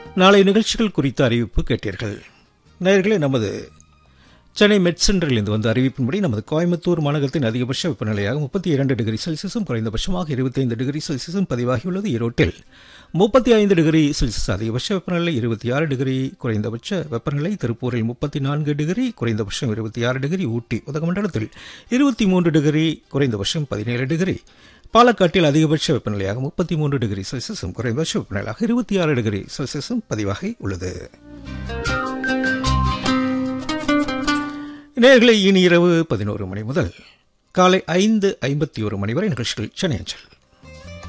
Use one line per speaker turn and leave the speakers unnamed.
நாளை நிகழ்ச்சிகள் குறித்த அறிவிப்பு கேட்டீர்கள் நேயர்களே நமது சென்னை மெட் சென்டரிலிருந்து வந்த அறிவிப்பின்படி நமது கோயம்புத்தூர் மாநகரத்தின் அதிகபட்ச வெப்பநிலையாக முப்பத்தி இரண்டு டிகிரி செல்சியஸும் குறைந்தபட்சமாக இருபத்தைந்து டிகிரி செல்சியஸும் பதிவாகியுள்ளது ஈரோட்டில் முப்பத்தி ஐந்து டிகிரி செல்சியஸ் அதிகபட்ச வெப்பநிலை இருபத்தி ஆறு டிகிரி குறைந்தபட்ச வெப்பநிலை திருப்பூரில் முப்பத்தி நான்கு டிகிரி குறைந்தபட்சம் இருபத்தி ஆறு டிகிரி ஊட்டி உதகமண்டலத்தில் இருபத்தி மூன்று டிகிரி குறைந்தபட்சம் பதினேழு டிகிரி பாலக்காட்டில் அதிகபட்ச வெப்பநிலையாக முப்பத்தி மூன்று டிகிரி செல்சியஸும் குறைந்தபட்ச வெப்பநிலையாக இருபத்தி ஆறு டிகிரி செல்சியஸும் பதிவாகி உள்ளது நேர்களை இனி இரவு பதினோரு மணி முதல் காலை ஐந்து ஐம்பத்தி ஒரு மணி வரை நிகழ்ச்சிகள் சென்னை அஞ்சல்